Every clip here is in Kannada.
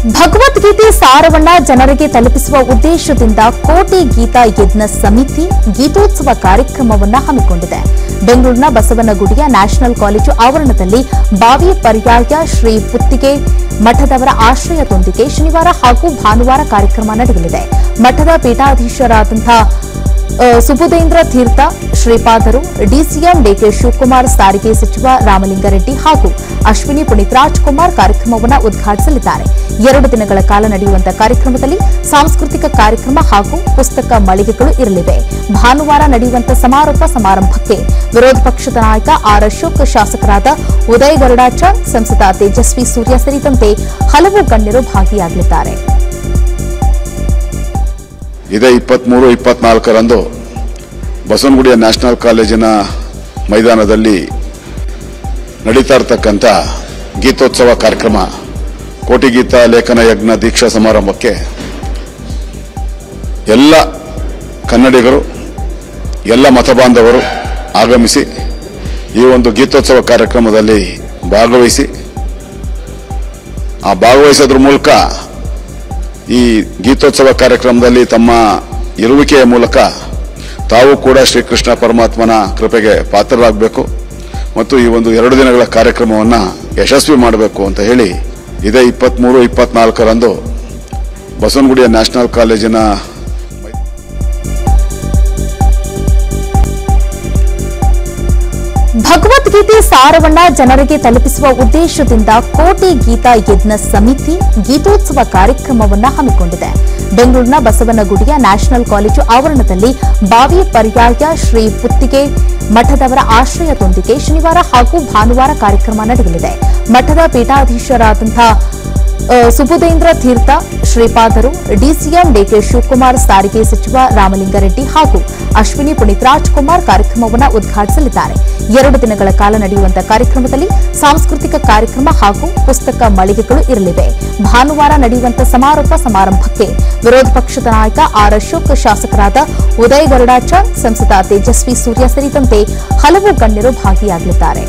ಭಗವದ್ಗೀತೆ ಸಾರವನ್ನ ಜನರಿಗೆ ತಲುಪಿಸುವ ಉದ್ದೇಶದಿಂದ ಕೋಟಿ ಗೀತಾ ಯಜ್ಞ ಸಮಿತಿ ಗೀತೋತ್ಸವ ಕಾರ್ಯಕ್ರಮವನ್ನ ಹಮ್ಮಿಕೊಂಡಿದೆ ಬೆಂಗಳೂರಿನ ಬಸವನಗುಡಿಯ ನ್ಯಾಷನಲ್ ಕಾಲೇಜು ಆವರಣದಲ್ಲಿ ಬಾವಿ ಪರ್ಯಾಯ ಶ್ರೀ ಪುತ್ತಿಗೆ ಮಠದವರ ಆಶ್ರಯದೊಂದಿಗೆ ಶನಿವಾರ ಹಾಗೂ ಭಾನುವಾರ ಕಾರ್ಯಕ್ರಮ ನಡೆಯಲಿದೆ ಮಠದ ಪೀಠಾಧೀಶರಾದಂತಹ ಅ, ಸುಬುಧೇಂದ್ರ ತೀರ್ಥ ಶ್ರೀಪಾದರು ಡಿಸಿಎಂ ಡಿಕೆ ಶಿವಕುಮಾರ್ ಸಾರಿಗೆ ಸಚಿವ ರಾಮಲಿಂಗಾರೆಡ್ಡಿ ಹಾಗೂ ಅಶ್ವಿನಿ ಪುನೀತ್ ರಾಜ್ಕುಮಾರ್ ಕಾರ್ಯಕ್ರಮವನ್ನು ಉದ್ಘಾಟಿಸಲಿದ್ದಾರೆ ಎರಡು ದಿನಗಳ ಕಾಲ ನಡೆಯುವಂತಹ ಕಾರ್ಯಕ್ರಮದಲ್ಲಿ ಸಾಂಸ್ಕೃತಿಕ ಕಾರ್ಯಕ್ರಮ ಹಾಗೂ ಪುಸ್ತಕ ಮಳಿಗೆಗಳು ಇರಲಿವೆ ಭಾನುವಾರ ನಡೆಯುವಂತಹ ಸಮಾರೋಪ ಸಮಾರಂಭಕ್ಕೆ ವಿರೋಧ ಪಕ್ಷದ ನಾಯಕ ಆರ್ ಅಶೋಕ್ ಶಾಸಕರಾದ ಉದಯ್ ಗರುಡಾಚಾರ್ ಸಂಸದ ತೇಜಸ್ವಿ ಸೂರ್ಯ ಸೇರಿದಂತೆ ಹಲವು ಗಣ್ಯರು ಭಾಗಿಯಾಗಲಿದ್ದಾರೆ ಇದೇ ಇಪ್ಪತ್ತ್ಮೂರು ಇಪ್ಪತ್ನಾಲ್ಕರಂದು ಬಸವನಗುಡಿಯ ನ್ಯಾಷನಲ್ ಕಾಲೇಜಿನ ಮೈದಾನದಲ್ಲಿ ನಡೀತಾ ಇರತಕ್ಕಂಥ ಗೀತೋತ್ಸವ ಕಾರ್ಯಕ್ರಮ ಕೋಟಿಗೀತ ಲೇಖನ ಯಜ್ಞ ದೀಕ್ಷಾ ಸಮಾರಂಭಕ್ಕೆ ಎಲ್ಲ ಕನ್ನಡಿಗರು ಎಲ್ಲ ಮತಬಾಂಧವರು ಆಗಮಿಸಿ ಈ ಒಂದು ಗೀತೋತ್ಸವ ಕಾರ್ಯಕ್ರಮದಲ್ಲಿ ಭಾಗವಹಿಸಿ ಆ ಭಾಗವಹಿಸೋದ್ರ ಮೂಲಕ ಈ ಗೀತೋತ್ಸವ ಕಾರ್ಯಕ್ರಮದಲ್ಲಿ ತಮ್ಮ ಇರುವಿಕೆಯ ಮೂಲಕ ತಾವು ಕೂಡ ಶ್ರೀಕೃಷ್ಣ ಪರಮಾತ್ಮನ ಕೃಪೆಗೆ ಪಾತ್ರರಾಗಬೇಕು ಮತ್ತು ಈ ಒಂದು ಎರಡು ದಿನಗಳ ಕಾರ್ಯಕ್ರಮವನ್ನು ಯಶಸ್ವಿ ಮಾಡಬೇಕು ಅಂತ ಹೇಳಿ ಇದೇ ಇಪ್ಪತ್ತ್ಮೂರು ಇಪ್ಪತ್ನಾಲ್ಕರಂದು ಬಸವನಗುಡಿಯ ನ್ಯಾಷನಲ್ ಕಾಲೇಜಿನ ಭಗವದ್ಗೀತೆ ಸಾರವನ್ನ ಜನರಿಗೆ ತಲುಪಿಸುವ ಉದ್ದೇಶದಿಂದ ಕೋಟಿ ಗೀತಾ ಯಜ್ಞ ಸಮಿತಿ ಗೀತೋತ್ಸವ ಕಾರ್ಯಕ್ರಮವನ್ನ ಹಮ್ಮಿಕೊಂಡಿದೆ ಬೆಂಗಳೂರಿನ ಬಸವನಗುಡಿಯ ನ್ಯಾಷನಲ್ ಕಾಲೇಜು ಆವರಣದಲ್ಲಿ ಬಾವಿ ಪರ್ಯಾಯ ಶ್ರೀ ಪುತ್ತಿಗೆ ಮಠದವರ ಆಶ್ರಯದೊಂದಿಗೆ ಶನಿವಾರ ಹಾಗೂ ಭಾನುವಾರ ಕಾರ್ಯಕ್ರಮ ನಡೆಯಲಿದೆ ಮಠದ ಪೀಠಾಧೀಶರಾದಂತಹ ಅ, ಸುಬುಧೇಂದ್ರ ತೀರ್ಥ ಶ್ರೀಪಾದರು ಡಿಸಿಎಂ ಡಿಕೆ ಶಿವಕುಮಾರ್ ಸಾರಿಗೆ ಸಚಿವ ರಾಮಲಿಂಗಾರೆಡ್ಡಿ ಹಾಗೂ ಅಶ್ವಿನಿ ಪುನೀತ್ ರಾಜ್ಕುಮಾರ್ ಕಾರ್ಯಕ್ರಮವನ್ನು ಉದ್ಘಾಟಿಸಲಿದ್ದಾರೆ ಎರಡು ದಿನಗಳ ಕಾಲ ನಡೆಯುವಂತಹ ಕಾರ್ಯಕ್ರಮದಲ್ಲಿ ಸಾಂಸ್ಕೃತಿಕ ಕಾರ್ಯಕ್ರಮ ಹಾಗೂ ಪುಸ್ತಕ ಮಳಿಗೆಗಳು ಇರಲಿವೆ ಭಾನುವಾರ ನಡೆಯುವಂತಹ ಸಮಾರೋಪ ಸಮಾರಂಭಕ್ಕೆ ವಿರೋಧ ಪಕ್ಷದ ನಾಯಕ ಆರ್ ಅಶೋಕ್ ಶಾಸಕರಾದ ಉದಯ್ ಗರುಡಾಚಾರ್ ಸಂಸದ ತೇಜಸ್ವಿ ಸೂರ್ಯ ಸೇರಿದಂತೆ ಹಲವು ಗಣ್ಯರು ಭಾಗಿಯಾಗಲಿದ್ದಾರೆ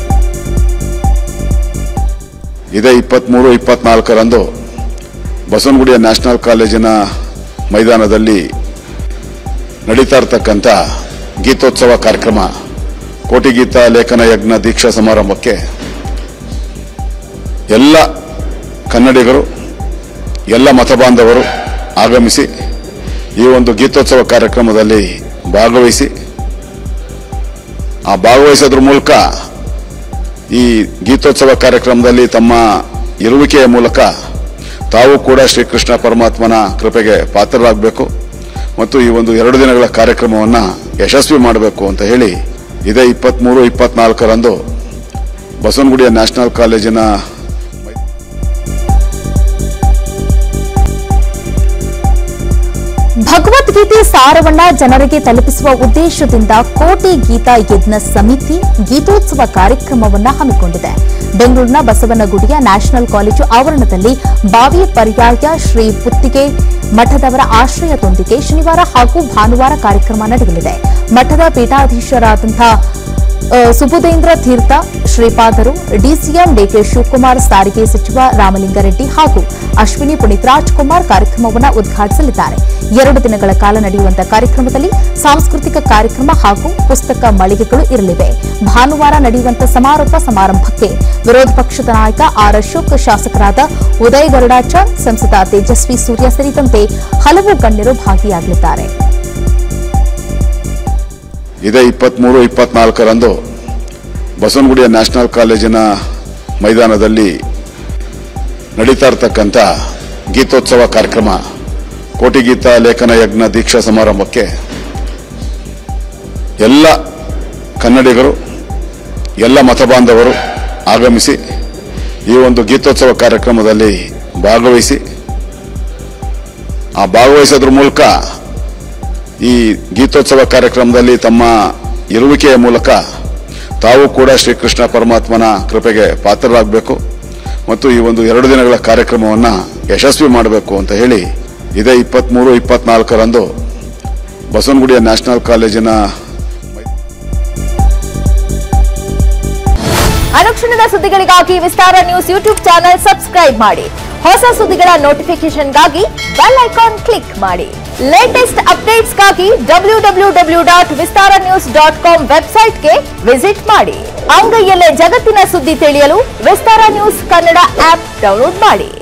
ಇದೇ ಇಪ್ಪತ್ತ್ಮೂರು ಇಪ್ಪತ್ನಾಲ್ಕರಂದು ಬಸವನಗುಡಿಯ ನ್ಯಾಷನಲ್ ಕಾಲೇಜಿನ ಮೈದಾನದಲ್ಲಿ ನಡೀತಾ ಇರತಕ್ಕಂಥ ಗೀತೋತ್ಸವ ಕಾರ್ಯಕ್ರಮ ಕೋಟಿಗೀತ ಲೇಖನ ಯಜ್ಞ ದೀಕ್ಷಾ ಸಮಾರಂಭಕ್ಕೆ ಎಲ್ಲ ಕನ್ನಡಿಗರು ಎಲ್ಲ ಮತಬಾಂಧವರು ಆಗಮಿಸಿ ಈ ಒಂದು ಗೀತೋತ್ಸವ ಕಾರ್ಯಕ್ರಮದಲ್ಲಿ ಭಾಗವಹಿಸಿ ಆ ಭಾಗವಹಿಸೋದ್ರ ಮೂಲಕ ಈ ಗೀತೋತ್ಸವ ಕಾರ್ಯಕ್ರಮದಲ್ಲಿ ತಮ್ಮ ಇರುವಿಕೆಯ ಮೂಲಕ ತಾವು ಕೂಡ ಶ್ರೀಕೃಷ್ಣ ಪರಮಾತ್ಮನ ಕೃಪೆಗೆ ಪಾತ್ರರಾಗಬೇಕು ಮತ್ತು ಈ ಒಂದು ಎರಡು ದಿನಗಳ ಕಾರ್ಯಕ್ರಮವನ್ನು ಯಶಸ್ವಿ ಮಾಡಬೇಕು ಅಂತ ಹೇಳಿ ಇದೇ ಇಪ್ಪತ್ತ್ಮೂರು ಇಪ್ಪತ್ನಾಲ್ಕರಂದು ಬಸವನಗುಡಿಯ ನ್ಯಾಷನಲ್ ಕಾಲೇಜಿನ ಭಗವದ್ಗೀತೆ ಸಾರವನ್ನ ಜನರಿಗೆ ತಲುಪಿಸುವ ಉದ್ದೇಶದಿಂದ ಕೋಟಿ ಗೀತಾ ಯಜ್ಞ ಸಮಿತಿ ಗೀತೋತ್ಸವ ಕಾರ್ಯಕ್ರಮವನ್ನ ಹಮ್ಮಿಕೊಂಡಿದೆ ಬೆಂಗಳೂರಿನ ಬಸವನಗುಡಿಯ ನ್ಯಾಷನಲ್ ಕಾಲೇಜು ಆವರಣದಲ್ಲಿ ಬಾವಿ ಪರ್ಯಾಯ ಶ್ರೀ ಪುತ್ತಿಗೆ ಮಠದವರ ಆಶ್ರಯದೊಂದಿಗೆ ಶನಿವಾರ ಹಾಗೂ ಭಾನುವಾರ ಕಾರ್ಯಕ್ರಮ ನಡೆಯಲಿದೆ ಮಠದ ಪೀಠಾಧೀಶರಾದಂತಹ ಅ, ಸುಬುಧೇಂದ್ರ ತೀರ್ಥ ಶ್ರೀಪಾದರು ಡಿಸಿಎಂ ಡಿಕೆ ಶಿವಕುಮಾರ್ ಸಾರಿಗೆ ಸಚಿವ ರಾಮಲಿಂಗಾರೆಡ್ಡಿ ಹಾಗೂ ಅಶ್ವಿನಿ ಪುನೀತ್ ರಾಜ್ಕುಮಾರ್ ಕಾರ್ಯಕ್ರಮವನ್ನು ಉದ್ಘಾಟಿಸಲಿದ್ದಾರೆ ಎರಡು ದಿನಗಳ ಕಾಲ ನಡೆಯುವಂತಹ ಕಾರ್ಯಕ್ರಮದಲ್ಲಿ ಸಾಂಸ್ಕೃತಿಕ ಕಾರ್ಯಕ್ರಮ ಹಾಗೂ ಪುಸ್ತಕ ಮಳಿಗೆಗಳು ಇರಲಿವೆ ಭಾನುವಾರ ನಡೆಯುವಂತಹ ಸಮಾರೋಪ ಸಮಾರಂಭಕ್ಕೆ ವಿರೋಧ ಪಕ್ಷದ ನಾಯಕ ಆರ್ ಅಶೋಕ್ ಶಾಸಕರಾದ ಉದಯ್ ಗರುಡಾಚಾರ್ ಸಂಸದ ತೇಜಸ್ವಿ ಸೂರ್ಯ ಸೇರಿದಂತೆ ಹಲವು ಗಣ್ಯರು ಭಾಗಿಯಾಗಲಿದ್ದಾರೆ ಇದೇ ಇಪ್ಪತ್ತ್ಮೂರು ಇಪ್ಪತ್ನಾಲ್ಕರಂದು ಬಸವನಗುಡಿಯ ನ್ಯಾಷನಲ್ ಕಾಲೇಜಿನ ಮೈದಾನದಲ್ಲಿ ನಡೀತಾ ಇರತಕ್ಕಂಥ ಗೀತೋತ್ಸವ ಕಾರ್ಯಕ್ರಮ ಕೋಟಿಗೀತ ಲೇಖನ ಯಜ್ಞ ದೀಕ್ಷಾ ಸಮಾರಂಭಕ್ಕೆ ಎಲ್ಲ ಕನ್ನಡಿಗರು ಎಲ್ಲ ಮತಬಾಂಧವರು ಆಗಮಿಸಿ ಈ ಒಂದು ಗೀತೋತ್ಸವ ಕಾರ್ಯಕ್ರಮದಲ್ಲಿ ಭಾಗವಹಿಸಿ ಆ ಭಾಗವಹಿಸೋದ್ರ ಮೂಲಕ ಈ ಗೀತೋತ್ಸವ ಕಾರ್ಯಕ್ರಮದಲ್ಲಿ ತಮ್ಮ ಇರುವಿಕೆಯ ಮೂಲಕ ತಾವು ಕೂಡ ಶ್ರೀಕೃಷ್ಣ ಪರಮಾತ್ಮನ ಕೃಪೆಗೆ ಪಾತ್ರರಾಗಬೇಕು ಮತ್ತು ಈ ಒಂದು ಎರಡು ದಿನಗಳ ಕಾರ್ಯಕ್ರಮವನ್ನು ಯಶಸ್ವಿ ಮಾಡಬೇಕು ಅಂತ ಹೇಳಿ ಇದೇ ಇಪ್ಪತ್ತ್ಮೂರು ಇಪ್ಪತ್ನಾಲ್ಕರಂದು ಬಸವನಗುಡಿಯ ನ್ಯಾಷನಲ್ ಕಾಲೇಜಿನ ಅನುಕ್ಷಣದ ಸುದ್ದಿಗಳಿಗಾಗಿ Vistara news YouTube channel subscribe ಮಾಡಿ ಹೊಸ ಸುದ್ದಿಗಳ ನೋಟಿಫಿಕೇಶನ್ಗಾಗಿ ಬೆಲ್ ಐಕಾನ್ ಕ್ಲಿಕ್ ಮಾಡಿ ಲೇಟೆಸ್ಟ್ ಅಪ್ಡೇಟ್ಸ್ಗಾಗಿ W W W dot Vistara news dot com ವೆಬ್ಸೈಟ್ಗೆ ವಿಸಿಟ್ ಮಾಡಿ ಅಂಗೈಯಲ್ಲೇ ಜಗತ್ತಿನ ಸುದ್ದಿ ತಿಳಿಯಲು Vistara news Kannada app download ಮಾಡಿ